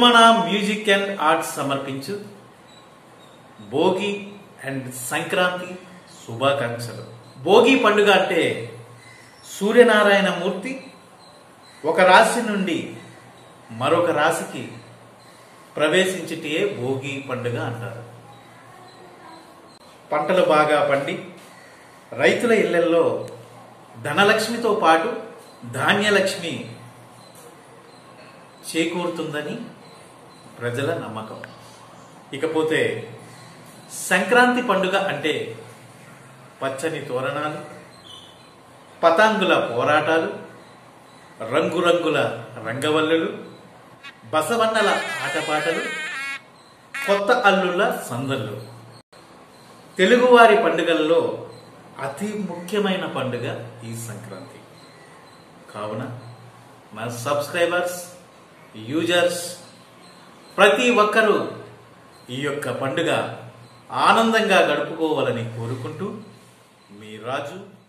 Sumana music and arts సమర్పించు Bhogi and Sankranti శుభాకాంక్షలు భోగి పండుగ అంటే సూర్యనారాయణ మూర్తి ఒక రాశి నుండి మరొక రాశికి ప్రవేశించితే భోగి పండుగ అంటారు పంటలు బాగా పండి రైతుల ఇళ్లల్లో ధనలక్ష్మితో పాటు ధాన్యలక్ష్మి చేకూరుతుందని ప్రజల నమ్మకం ఇకపోతే సంక్రాంతి పండుగ అంటే పచ్చని తోరణాలు పతాంగుల పోరాటాలు రంగురంగుల రంగవల్లులు బసవన్నల ఆటపాటలు కొత్త అల్లుళ్ళ సందళ్ళు తెలుగువారి పండుగల్లో అతి ముఖ్యమైన పండుగ ఈ సంక్రాంతి కావున మన సబ్స్క్రైబర్స్ యూజర్స్ ప్రతి ఒక్కరూ ఈ యొక్క పండుగ ఆనందంగా గడుపుకోవాలని కోరుకుంటూ మీ రాజు